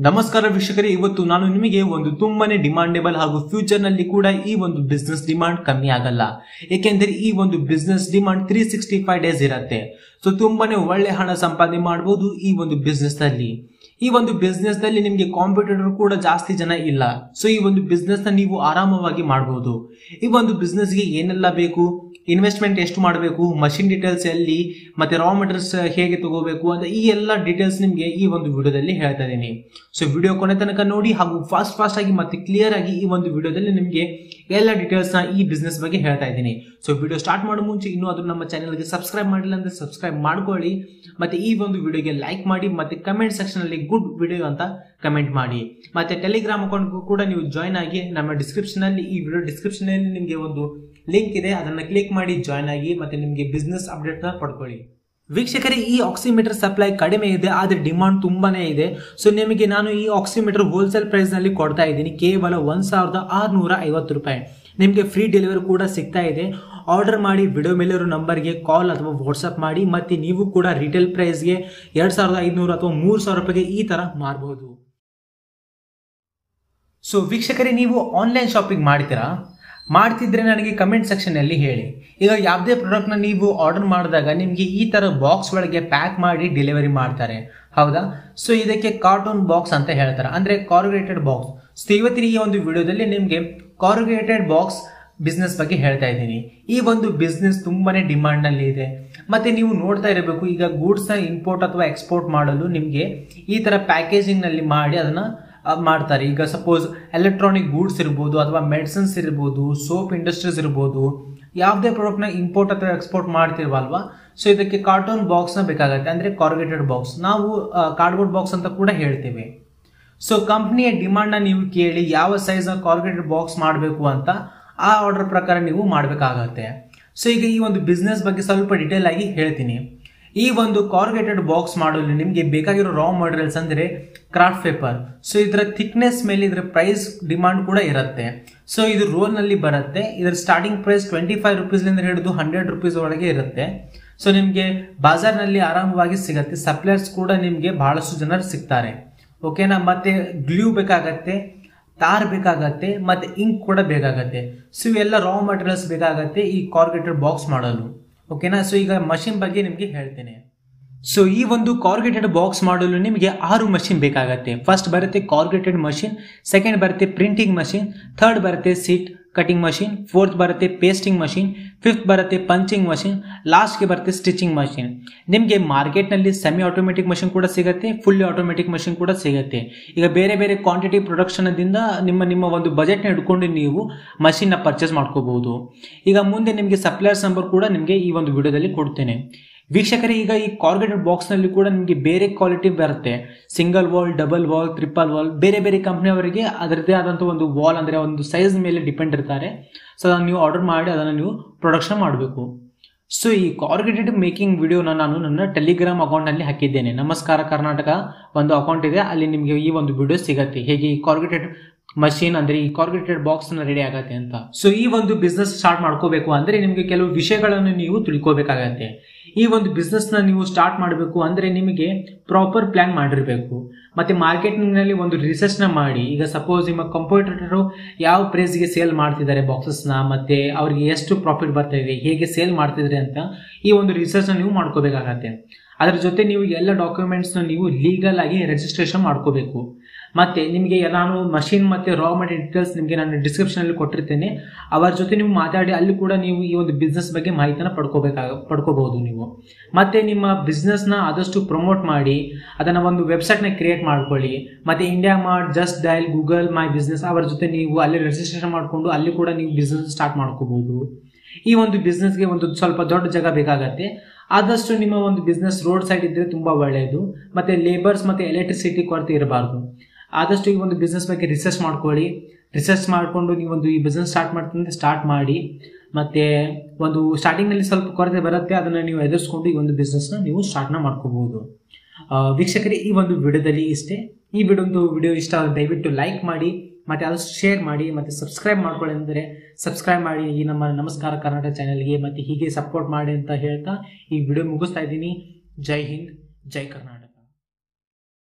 ನಮಸ್ಕಾರ ವೀಕ್ಷಕರೇ ಇವತ್ತು ನಾನು ನಿಮಗೆ ಒಂದು ತುಂಬಾನೇ ಡಿಮಾಂಡೇಬಲ್ ಹಾಗೂ ಫ್ಯೂಚರ್ ನಲ್ಲಿ ಕೂಡ ಈ ಒಂದು ಬಿಸ್ನೆಸ್ ಡಿಮಾಂಡ್ ಕಮ್ಮಿ ಆಗಲ್ಲ ಏಕೆಂದರೆ ಈ ಒಂದು business demand three sixty five days ಇರುತ್ತೆ ಸೊ ತುಂಬಾನೇ ಒಳ್ಳೆ ಹಣ ಸಂಪಾದನೆ ಮಾಡಬಹುದು ಈ ಒಂದು ಬಿಸ್ನೆಸ್ ನಲ್ಲಿ ಈ ಒಂದು ಬಿಸ್ನೆಸ್ ನಲ್ಲಿ ನಿಮಗೆ ಕಾಂಪಿಟೇಟರ್ ಕೂಡ ಜಾಸ್ತಿ ಜನ ಇಲ್ಲ ಸೊ ಈ ಒಂದು ಬಿಸ್ನೆಸ್ ನ ನೀವು ಆರಾಮವಾಗಿ ಮಾಡಬಹುದು ಈ ಒಂದು ಬಿಸ್ನೆಸ್ ಗೆ ಏನೆಲ್ಲ ಬೇಕು ಇನ್ವೆಸ್ಟ್ಮೆಂಟ್ ಎಷ್ಟು ಮಾಡಬೇಕು ಮಷಿನ್ ಡೀಟೇಲ್ಸ್ ಎಲ್ಲಿ ಮತ್ತೆ ರಾ ಮೆಟೀರಿಯಲ್ಸ್ ಹೇಗೆ ತಗೋಬೇಕು ಅಂತ ಈ ಎಲ್ಲ ಡೀಟೇಲ್ಸ್ ನಿಮಗೆ ಈ ಒಂದು ವಿಡಿಯೋದಲ್ಲಿ ಹೇಳ್ತಾ ಇದ್ದೀನಿ ಸೊ ವಿಡಿಯೋ ಕೊನೆ ತನಕ ನೋಡಿ ಹಾಗೂ ಫಾಸ್ಟ್ ಫಾಸ್ಟ್ ಆಗಿ ಮತ್ತೆ ಕ್ಲಿಯರ್ ಆಗಿ ಈ ಒಂದು ವಿಡಿಯೋದಲ್ಲಿ ನಿಮಗೆ ಎಲ್ಲ ಡೀಟೇಲ್ಸ್ ನ ಈ ಬಿಸ್ನೆಸ್ ಬಗ್ಗೆ ಹೇಳ್ತಾ ಇದ್ದೀನಿ ಸೊ ವಿಡಿಯೋ ಸ್ಟಾರ್ಟ್ ಮಾಡೋ ಮುಂಚೆ ಇನ್ನೂ ಅದು ನಮ್ಮ ಚಾನಲ್ಗೆ ಸಬ್ಸ್ಕ್ರೈಬ್ ಮಾಡಿಲ್ಲ ಅಂದ್ರೆ ಸಬ್ಸ್ಕ್ರೈಬ್ ಮಾಡ್ಕೊಳ್ಳಿ ಮತ್ತೆ ಈ ಒಂದು ವಿಡಿಯೋಗೆ ಲೈಕ್ ಮಾಡಿ ಮತ್ತೆ ಕಮೆಂಟ್ ಸೆಕ್ಷನ್ ಅಲ್ಲಿ ಗುಡ್ ವಿಡಿಯೋ ಅಂತ ಕಮೆಂಟ್ ಮಾಡಿ ಮತ್ತೆ ಟೆಲಿಗ್ರಾಮ್ ಅಕೌಂಟ್ ಕೂಡ ನೀವು ಜಾಯ್ನ್ ಆಗಿ ನಮ್ಮ ಡಿಸ್ಕ್ರಿಪ್ಷನ್ ಅಲ್ಲಿ ಈ ವಿಡಿಯೋ ಡಿಸ್ಕ್ರಿಪ್ಷನ್ ಅಲ್ಲಿ ನಿಮಗೆ ಒಂದು ಲಿಂಕ್ ಇದೆ ಅದನ್ನ ಕ್ಲಿಕ್ ಮಾಡಿ ಜಾಯ್ನ್ ಆಗಿ ಮತ್ತೆ ನಿಮಗೆ ಬಿಸ್ನೆಸ್ ಅಪ್ಡೇಟ್ ನ ಪಡ್ಕೊಳ್ಳಿ ವೀಕ್ಷಕರೇ ಈ ಆಕ್ಸಿಮೀಟರ್ ಸಪ್ಲೈ ಕಡಿಮೆ ಇದೆ ಆದ್ರೆ ಡಿಮಾಂಡ್ ತುಂಬಾನೇ ಇದೆ ಸೊ ನಿಮಗೆ ನಾನು ಈ ಆಕ್ಸಿಮೀಟರ್ ಹೋಲ್ಸೇಲ್ ಪ್ರೈಸ್ ನಲ್ಲಿ ಕೊಡ್ತಾ ಇದ್ದೀನಿ ಕೇವಲ ಒಂದ್ ಸಾವಿರದ ಆರ್ನೂರ ಐವತ್ತು ರೂಪಾಯಿ ನಿಮಗೆ ಫ್ರೀ ಡೆಲಿವರಿ ಕೂಡ ಸಿಗ್ತಾ ಇದೆ ಆರ್ಡರ್ ಮಾಡಿ ವಿಡಿಯೋ ಮೇಲಿರೋ ನಂಬರ್ಗೆ ಕಾಲ್ ಅಥವಾ ವಾಟ್ಸಪ್ ಮಾಡಿ ಮತ್ತೆ ನೀವು ಕೂಡ ರಿಟೇಲ್ ಪ್ರೈಸ್ಗೆ ಎರಡು ಸಾವಿರದ ಐದುನೂರು ಅಥವಾ ಮೂರು ಸಾವಿರ ರೂಪಾಯಿಗೆ ಈ ಥರ ಮಾರಬಹುದು ಸೊ ವೀಕ್ಷಕರೇ ನೀವು ಆನ್ಲೈನ್ ಶಾಪಿಂಗ್ ಮಾಡ್ತೀರಾ ಮಾಡ್ತಿದ್ರೆ ನನಗೆ ಕಮೆಂಟ್ ಸೆಕ್ಷನಲ್ಲಿ ಹೇಳಿ ಈಗ ಯಾವುದೇ ಪ್ರಾಡಕ್ಟ್ನ ನೀವು ಆರ್ಡರ್ ಮಾಡಿದಾಗ ನಿಮಗೆ ಈ ಥರ ಬಾಕ್ಸ್ ಒಳಗೆ ಪ್ಯಾಕ್ ಮಾಡಿ ಡೆಲಿವರಿ ಮಾಡ್ತಾರೆ ಹೌದಾ ಸೊ ಇದಕ್ಕೆ ಕಾರ್ಟೂನ್ ಬಾಕ್ಸ್ ಅಂತ ಹೇಳ್ತಾರೆ ಅಂದರೆ ಕಾರ್ಯುಗೇಟೆಡ್ ಬಾಕ್ಸ್ ಸೊ ಇವತ್ತಿನ ಈ ಒಂದು ವಿಡಿಯೋದಲ್ಲಿ ನಿಮಗೆ ಕಾರ್ಯುಗೇಟೆಡ್ ಬಾಕ್ಸ್ ಬಿಸ್ನೆಸ್ ಬಗ್ಗೆ ಹೇಳ್ತಾ ಇದ್ದೀನಿ ಈ ಒಂದು ಬಿಸ್ನೆಸ್ ತುಂಬಾನೇ ಡಿಮಾಂಡ್ ನಲ್ಲಿ ಇದೆ ಮತ್ತೆ ನೀವು ನೋಡ್ತಾ ಇರಬೇಕು ಈಗ ಗೂಡ್ಸ್ ನ ಇಂಪೋರ್ಟ್ ಅಥವಾ ಎಕ್ಸ್ಪೋರ್ಟ್ ಮಾಡಲು ನಿಮಗೆ ಈ ತರ ಪ್ಯಾಕೇಜಿಂಗ್ ನಲ್ಲಿ ಮಾಡಿ ಅದನ್ನ ಮಾಡ್ತಾರೆ ಈಗ ಸಪೋಸ್ ಎಲೆಕ್ಟ್ರಾನಿಕ್ ಗೂಡ್ಸ್ ಇರ್ಬೋದು ಅಥವಾ ಮೆಡಿಸಿನ್ಸ್ ಇರ್ಬೋದು ಸೋಪ್ ಇಂಡಸ್ಟ್ರೀಸ್ ಇರ್ಬೋದು ಯಾವುದೇ ಪ್ರಾಡಕ್ಟ್ನ ಇಂಪೋರ್ಟ್ ಅಥವಾ ಎಕ್ಸ್ಪೋರ್ಟ್ ಮಾಡ್ತಿರ್ವಲ್ವಾ ಸೊ ಇದಕ್ಕೆ ಕಾರ್ಟೂನ್ ಬಾಕ್ಸ್ನ ಬೇಕಾಗುತ್ತೆ ಅಂದರೆ ಕಾರ್ಗೇಟೆಡ್ ಬಾಕ್ಸ್ ನಾವು ಕಾರ್ಡ್ಬೋರ್ಡ್ ಬಾಕ್ಸ್ ಅಂತ ಕೂಡ ಹೇಳ್ತೇವೆ ಸೊ ಕಂಪ್ನಿಯ ಡಿಮಾಂಡ್ನ ನೀವು ಕೇಳಿ ಯಾವ ಸೈಜ್ನ ಕಾರ್ಗೇಟೆಡ್ ಬಾಕ್ಸ್ ಮಾಡಬೇಕು ಅಂತ ಆ ಆರ್ಡರ್ ಪ್ರಕಾರ ನೀವು ಮಾಡಬೇಕಾಗತ್ತೆ ಸೊ ಈಗ ಈ ಒಂದು ಬಿಸ್ನೆಸ್ ಬಗ್ಗೆ ಸ್ವಲ್ಪ ಡಿಟೇಲ್ ಆಗಿ ಹೇಳ್ತೀನಿ ಈ ಒಂದು ಕಾರ್ಗೇಟೆಡ್ ಬಾಕ್ಸ್ ಮಾಡಲು ನಿಮಗೆ ಬೇಕಾಗಿರೋ ರಾ ಮಟೀರಿಯಲ್ಸ್ ಅಂದರೆ ಕ್ರಾಫ್ಟ್ ಪೇಪರ್ ಸೊ ಇದರ ಥಿಕ್ನೆಸ್ ಮೇಲೆ ಇದರ ಪ್ರೈಸ್ ಡಿಮಾಂಡ್ ಕೂಡ ಇರುತ್ತೆ ಸೊ ಇದು ರೋಲ್ನಲ್ಲಿ ಬರುತ್ತೆ ಇದರ ಸ್ಟಾರ್ಟಿಂಗ್ ಪ್ರೈಸ್ ಟ್ವೆಂಟಿ ಫೈವ್ ರುಪೀಸ್ಲಿಂದ ಹಿಡಿದು ಹಂಡ್ರೆಡ್ ರುಪೀಸ್ ಒಳಗೆ ಇರುತ್ತೆ ಸೊ ನಿಮಗೆ ಬಾಜಾರ್ನಲ್ಲಿ ಆರಾಮವಾಗಿ ಸಿಗುತ್ತೆ ಸಪ್ಲೈರ್ಸ್ ಕೂಡ ನಿಮಗೆ ಬಹಳಷ್ಟು ಜನರು ಸಿಗ್ತಾರೆ ಓಕೆನಾ ಮತ್ತೆ ಗ್ಲೂ ಬೇಕಾಗತ್ತೆ ತಾರ್ ಬೇಕಾಗತ್ತೆ ಮತ್ತೆ ಇಂಕ್ ಕೂಡ ಬೇಕಾಗತ್ತೆ ಸೊ ಇವೆಲ್ಲ ರಾ ಮಟೀರಿಯಲ್ಸ್ ಬೇಕಾಗತ್ತೆ ಈ ಕಾರ್ಗೇಟೆಡ್ ಬಾಕ್ಸ್ ಮಾಡಲು ಓಕೆನಾ ಸೊ ಈಗ ಮಷಿನ್ ಬಗ್ಗೆ ನಿಮಗೆ ಹೇಳ್ತೇನೆ ಸೊ ಈ ಒಂದು ಕಾರ್ಗೇಟೆಡ್ ಬಾಕ್ಸ್ ಮಾಡಲು ನಿಮಗೆ ಆರು ಮಷಿನ್ ಬೇಕಾಗತ್ತೆ ಫಸ್ಟ್ ಬರುತ್ತೆ ಕಾರ್ಗೇಟೆಡ್ ಮಷಿನ್ ಸೆಕೆಂಡ್ ಬರುತ್ತೆ ಪ್ರಿಂಟಿಂಗ್ ಮಷಿನ್ ಥರ್ಡ್ ಬರುತ್ತೆ ಸೀಟ್ ಕಟಿಂಗ್ ಮಷಿನ್ ಫೋರ್ತ್ ಬರುತ್ತೆ ಪೇಸ್ಟಿಂಗ್ ಮಷಿನ್ ಫಿಫ್ತ್ ಬರುತ್ತೆ ಪಂಚಿಂಗ್ ಮಷಿನ್ ಲಾಸ್ಟ್ಗೆ ಬರುತ್ತೆ ಸ್ಟಿಚಿಂಗ್ ಮಷಿನ್ ನಿಮಗೆ ಮಾರ್ಕೆಟ್ನಲ್ಲಿ ಸೆಮಿ ಆಟೋಮೆಟಿಕ್ ಮಷಿನ್ ಕೂಡ ಸಿಗುತ್ತೆ ಫುಲ್ಲಿ ಆಟೋಮೆಟಿಕ್ ಮಷಿನ್ ಕೂಡ ಸಿಗುತ್ತೆ ಈಗ ಬೇರೆ ಬೇರೆ ಕ್ವಾಂಟಿಟಿ ಪ್ರೊಡಕ್ಷನ್ದಿಂದ ನಿಮ್ಮ ನಿಮ್ಮ ಒಂದು ಬಜೆಟ್ನ ಹಿಡ್ಕೊಂಡು ನೀವು ಮಷಿನ್ನ ಪರ್ಚೇಸ್ ಮಾಡ್ಕೋಬಹುದು ಈಗ ಮುಂದೆ ನಿಮಗೆ ಸಪ್ಲೈಯರ್ಸ್ ನಂಬರ್ ಕೂಡ ನಿಮಗೆ ಈ ಒಂದು ವಿಡಿಯೋದಲ್ಲಿ ಕೊಡ್ತೇನೆ ವೀಕ್ಷಕರೇ ಈಗ ಈ ಕಾರ್ಗೇಟೆಡ್ ಬಾಕ್ಸ್ನಲ್ಲಿ ಕೂಡ ನಿಮಗೆ ಬೇರೆ ಕ್ವಾಲಿಟಿ ಬರುತ್ತೆ single wall double wall triple wall ಬೇರೆ ಬೇರೆ ಕಂಪ್ನಿಯವರಿಗೆ ಅದರದ್ದೇ ಆದಂಥ ಒಂದು ವಾಲ್ ಅಂದರೆ ಒಂದು ಸೈಜ್ ಮೇಲೆ ಡಿಪೆಂಡ್ ಇರ್ತಾರೆ ಸೊ ಅದನ್ನು ನೀವು ಆರ್ಡರ್ ಮಾಡಿ ಅದನ್ನು ನೀವು ಪ್ರೊಡಕ್ಷನ್ ಮಾಡಬೇಕು ಸೊ ಈ ಕಾರ್ಗೇಟೆಡ್ ಮೇಕಿಂಗ್ ವಿಡಿಯೋನ ನಾನು ನನ್ನ ಟೆಲಿಗ್ರಾಮ್ ಅಕೌಂಟ್ನಲ್ಲಿ ಹಾಕಿದ್ದೇನೆ ನಮಸ್ಕಾರ ಕರ್ನಾಟಕ ಒಂದು ಅಕೌಂಟ್ ಇದೆ ಅಲ್ಲಿ ನಿಮಗೆ ಈ ಒಂದು ವಿಡಿಯೋ ಸಿಗುತ್ತೆ ಹೇಗೆ ಈ ಕಾರ್ಗೇಟೆಡ್ ಮಷೀನ್ ಅಂದ್ರೆ ಈ ಕಾರ್ಗೇಟೆಡ್ ಬಾಕ್ಸ್ ರೆಡಿ ಆಗತ್ತೆ ಅಂತ ಸೊ ಈ ಒಂದು ಬಿಸ್ನೆಸ್ ಸ್ಟಾರ್ಟ್ ಮಾಡ್ಕೋಬೇಕು ಅಂದ್ರೆ ನಿಮಗೆ ಕೆಲವು ವಿಷಯಗಳನ್ನು ನೀವು ತಿಳ್ಕೋಬೇಕಾಗತ್ತೆ ಈ ಒಂದು ಬಿಸ್ನೆಸ್ ನ ನೀವು ಸ್ಟಾರ್ಟ್ ಮಾಡಬೇಕು ಅಂದ್ರೆ ನಿಮಗೆ ಪ್ರಾಪರ್ ಪ್ಲಾನ್ ಮಾಡಿರಬೇಕು ಮತ್ತೆ ಮಾರ್ಕೆಟಿಂಗ್ ನಲ್ಲಿ ಒಂದು ರಿಸರ್ಚ್ ನ ಮಾಡಿ ಈಗ ಸಪೋಸ್ ನಿಮ್ಮ ಕಂಪ್ಯೂಟರ್ ಯಾವ ಪ್ರೈಸ್ಗೆ ಸೇಲ್ ಮಾಡ್ತಿದ್ದಾರೆ ಬಾಕ್ಸಸ್ ನ ಮತ್ತೆ ಅವ್ರಿಗೆ ಎಷ್ಟು ಪ್ರಾಫಿಟ್ ಬರ್ತಾ ಇದೆ ಹೇಗೆ ಸೇಲ್ ಮಾಡ್ತಿದ್ರೆ ಅಂತ ಈ ಒಂದು ರಿಸರ್ಚ್ ನ ನೀವು ಮಾಡ್ಕೋಬೇಕಾಗತ್ತೆ ಅದರ ಜೊತೆ ನೀವು ಎಲ್ಲ ಡಾಕ್ಯುಮೆಂಟ್ಸ್ನ ನೀವು ಲೀಗಲ್ ಆಗಿ ರಿಜಿಸ್ಟ್ರೇಷನ್ ಮಾಡ್ಕೋಬೇಕು ಮತ್ತೆ ನಿಮಗೆ ನಾನು ಮಷಿನ್ ಮತ್ತೆ ರಾ ಮೆಟೀರಿಯಲ್ ಡೀಟೇಲ್ಸ್ ನಿಮಗೆ ನಾನು ಡಿಸ್ಕ್ರಿಪ್ಷನ್ ಅಲ್ಲಿ ಕೊಟ್ಟಿರ್ತೇನೆ ಅವರ ಜೊತೆ ನೀವು ಮಾತಾಡಿ ಅಲ್ಲಿ ಕೂಡ ನೀವು ಈ ಒಂದು ಬಿಸ್ನೆಸ್ ಬಗ್ಗೆ ಮಾಹಿತಿನ ಪಡ್ಕೋಬೇಕಾಗ ಪಡ್ಕೋಬಹುದು ನೀವು ಮತ್ತೆ ನಿಮ್ಮ ಬಿಸ್ನೆಸ್ ನ ಆದಷ್ಟು ಪ್ರಮೋಟ್ ಮಾಡಿ ಅದನ್ನ ಒಂದು ವೆಬ್ಸೈಟ್ ನ ಕ್ರಿಯೇಟ್ ಮಾಡ್ಕೊಳ್ಳಿ ಮತ್ತೆ India Mart Just Dial Google my business ಅವರ ಜೊತೆ ನೀವು ಅಲ್ಲಿ ರಿಜಿಸ್ಟ್ರೇಷನ್ ಮಾಡಿಕೊಂಡು ಅಲ್ಲಿ ಕೂಡ ನೀವು ಬಿಸ್ನೆಸ್ ಸ್ಟಾರ್ಟ್ ಮಾಡ್ಕೋಬಹುದು ಈ ಒಂದು ಬಿಸ್ನೆಸ್ಗೆ ಒಂದು ಸ್ವಲ್ಪ ದೊಡ್ಡ ಜಾಗ ಬೇಕಾಗತ್ತೆ ಆದಷ್ಟು ನಿಮ್ಮ ಒಂದು ಬಿಸ್ನೆಸ್ ರೋಡ್ ಸೈಡ್ ಇದ್ರೆ ತುಂಬಾ ಒಳ್ಳೆಯದು ಮತ್ತೆ ಲೇಬರ್ಸ್ ಮತ್ತೆ ಎಲೆಕ್ಟ್ರಿಸಿಟಿ ಕೊರತೆ ಇರಬಾರ್ದು ಆದಷ್ಟು ಈ ಒಂದು ಬಿಸ್ನೆಸ್ ಬಗ್ಗೆ ರಿಸರ್ಚ್ ಮಾಡ್ಕೊಳ್ಳಿ ರಿಸರ್ಚ್ ಮಾಡಿಕೊಂಡು ನೀವೊಂದು ಈ ಬಿಸ್ನೆಸ್ ಸ್ಟಾರ್ಟ್ ಮಾಡ್ತಂದ್ರೆ ಸ್ಟಾರ್ಟ್ ಮಾಡಿ ಮತ್ತೆ ಒಂದು ಸ್ಟಾರ್ಟಿಂಗ್ನಲ್ಲಿ ಸ್ವಲ್ಪ ಕೊರತೆ ಬರುತ್ತೆ ಅದನ್ನು ನೀವು ಎದುರಿಸ್ಕೊಂಡು ಈ ಒಂದು ಬಿಸ್ನೆಸ್ನ ನೀವು ಸ್ಟಾರ್ಟ್ನ ಮಾಡ್ಕೋಬಹುದು ವೀಕ್ಷಕರೇ ಈ ಒಂದು ವಿಡಿಯೋದಲ್ಲಿ ಇಷ್ಟೇ ಈ ವಿಡಿಯೋ ವಿಡಿಯೋ ಇಷ್ಟ ಆದರೆ ದಯವಿಟ್ಟು ಲೈಕ್ ಮಾಡಿ ಮತ್ತೆ ಆದಷ್ಟು ಶೇರ್ ಮಾಡಿ ಮತ್ತೆ ಸಬ್ಸ್ಕ್ರೈಬ್ ಮಾಡ್ಕೊಳ್ಳಿ ಅಂದರೆ ಸಬ್ಸ್ಕ್ರೈಬ್ ಮಾಡಿ ಈ ನಮ್ಮ ನಮಸ್ಕಾರ ಕರ್ನಾಟಕ ಚಾನೆಲ್ಗೆ ಮತ್ತೆ ಹೀಗೆ ಸಪೋರ್ಟ್ ಮಾಡಿ ಅಂತ ಹೇಳ್ತಾ ಈ ವಿಡಿಯೋ ಮುಗಿಸ್ತಾ ಇದ್ದೀನಿ ಜೈ ಹಿಂದ್ ಜೈ ಕರ್ನಾಟಕ